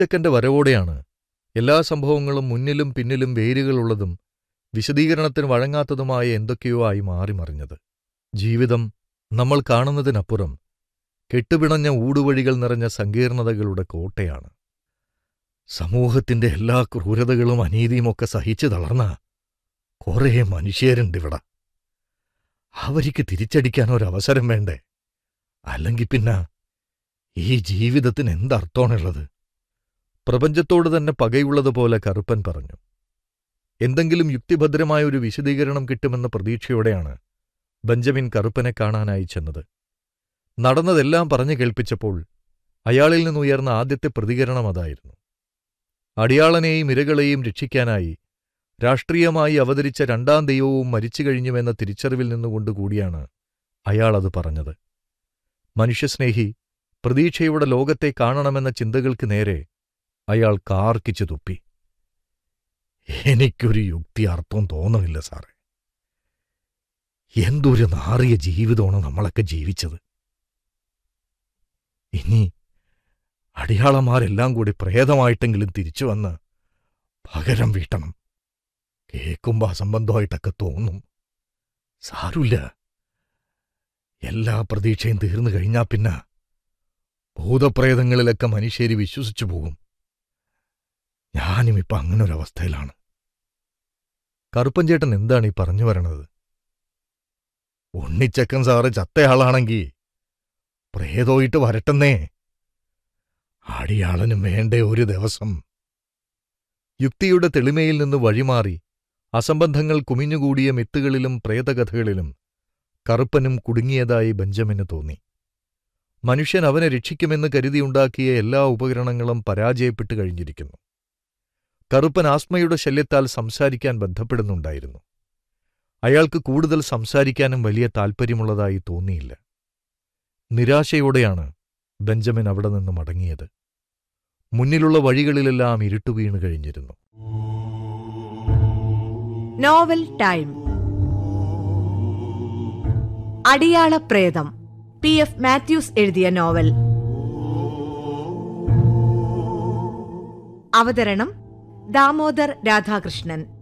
ചെക്കന്റെ വരവോടെയാണ് എല്ലാ സംഭവങ്ങളും മുന്നിലും പിന്നിലും വേരുകളുള്ളതും വിശദീകരണത്തിന് വഴങ്ങാത്തതുമായ എന്തൊക്കെയോ ആയി മാറിമറിഞ്ഞത് ജീവിതം നമ്മൾ കാണുന്നതിനപ്പുറം കെട്ടുപിണഞ്ഞ ഊടുവഴികൾ നിറഞ്ഞ സങ്കീർണതകളുടെ കോട്ടയാണ് സമൂഹത്തിന്റെ എല്ലാ ക്രൂരതകളും അനീതിയുമൊക്കെ സഹിച്ചു തളർന്ന കുറേ മനുഷ്യരുണ്ടിവിടെ അവർക്ക് തിരിച്ചടിക്കാൻ ഒരവസരം വേണ്ടേ അല്ലെങ്കിൽ പിന്നെ ഈ ജീവിതത്തിന് എന്തർത്ഥമാണുള്ളത് പ്രപഞ്ചത്തോട് തന്നെ പകയുള്ളതുപോലെ കറുപ്പൻ പറഞ്ഞു എന്തെങ്കിലും യുക്തിഭദ്രമായ ഒരു വിശദീകരണം കിട്ടുമെന്ന പ്രതീക്ഷയോടെയാണ് ബെഞ്ചമിൻ കറുപ്പനെ കാണാനായി ചെന്നത് നടന്നതെല്ലാം പറഞ്ഞു കേൾപ്പിച്ചപ്പോൾ അയാളിൽ നിന്നുയർന്ന ആദ്യത്തെ പ്രതികരണം അതായിരുന്നു അടിയാളനെയും ഇരകളെയും രക്ഷിക്കാനായി രാഷ്ട്രീയമായി അവതരിച്ച രണ്ടാം ദൈവവും മരിച്ചു കഴിഞ്ഞുവെന്ന തിരിച്ചറിവിൽ നിന്നുകൊണ്ടുകൂടിയാണ് അയാളത് പറഞ്ഞത് മനുഷ്യസ്നേഹി പ്രതീക്ഷയുടെ ലോകത്തെ കാണണമെന്ന ചിന്തകൾക്ക് നേരെ അയാൾ കാർക്കിച്ചു തുപ്പി എനിക്കൊരു യുക്തി അർത്ഥം തോന്നുന്നില്ല സാറേ എന്തൊരു നാറിയ ജീവിതമാണ് നമ്മളൊക്കെ ജീവിച്ചത് ഇനി അടിയാളന്മാരെല്ലാം കൂടി പ്രേതമായിട്ടെങ്കിലും തിരിച്ചു വന്ന് പകരം വീട്ടണം കേൾക്കുമ്പോ അസംബന്ധമായിട്ടൊക്കെ തോന്നും സാരമില്ല എല്ലാ പ്രതീക്ഷയും തീർന്നു കഴിഞ്ഞാ പിന്നെ ഭൂതപ്രേതങ്ങളിലൊക്കെ മനുഷ്യര് വിശ്വസിച്ചു പോകും ഞാനും ഇപ്പൊ അങ്ങനൊരവസ്ഥയിലാണ് കറുപ്പൻചേട്ടൻ എന്താണ് ഈ പറഞ്ഞു വരണത് ഉണ്ണിച്ചക്കൻ സാറ് ചത്തയാളാണെങ്കി പ്രേതോയിട്ട് വരട്ടെന്നേ അടിയാളനും വേണ്ടേ ഒരു ദിവസം യുക്തിയുടെ തെളിമയിൽ നിന്ന് വഴിമാറി അസംബന്ധങ്ങൾ കുമിഞ്ഞുകൂടിയ മിത്തുകളിലും പ്രേതകഥകളിലും കറുപ്പനും കുടുങ്ങിയതായി ബെഞ്ചമിന് തോന്നി മനുഷ്യൻ അവനെ രക്ഷിക്കുമെന്ന് കരുതിയുണ്ടാക്കിയ എല്ലാ ഉപകരണങ്ങളും പരാജയപ്പെട്ടു കഴിഞ്ഞിരിക്കുന്നു കറുപ്പൻ ആസ്മയുടെ ശല്യത്താൽ സംസാരിക്കാൻ ബന്ധപ്പെടുന്നുണ്ടായിരുന്നു അയാൾക്ക് കൂടുതൽ സംസാരിക്കാനും വലിയ താൽപ്പര്യമുള്ളതായി തോന്നിയില്ല നിരാശയോടെയാണ് ബെഞ്ചമിൻ അവിടെ നിന്ന് മടങ്ങിയത് മുന്നിലുള്ള വഴികളിലെല്ലാം ഇരുട്ടു വീണു കഴിഞ്ഞിരുന്നു നോവൽ ടൈം അടിയാള പ്രേതം പി എഫ് മാത്യൂസ് എഴുതിയ നോവൽ അവതരണം ദാമോദർ രാധാകൃഷ്ണൻ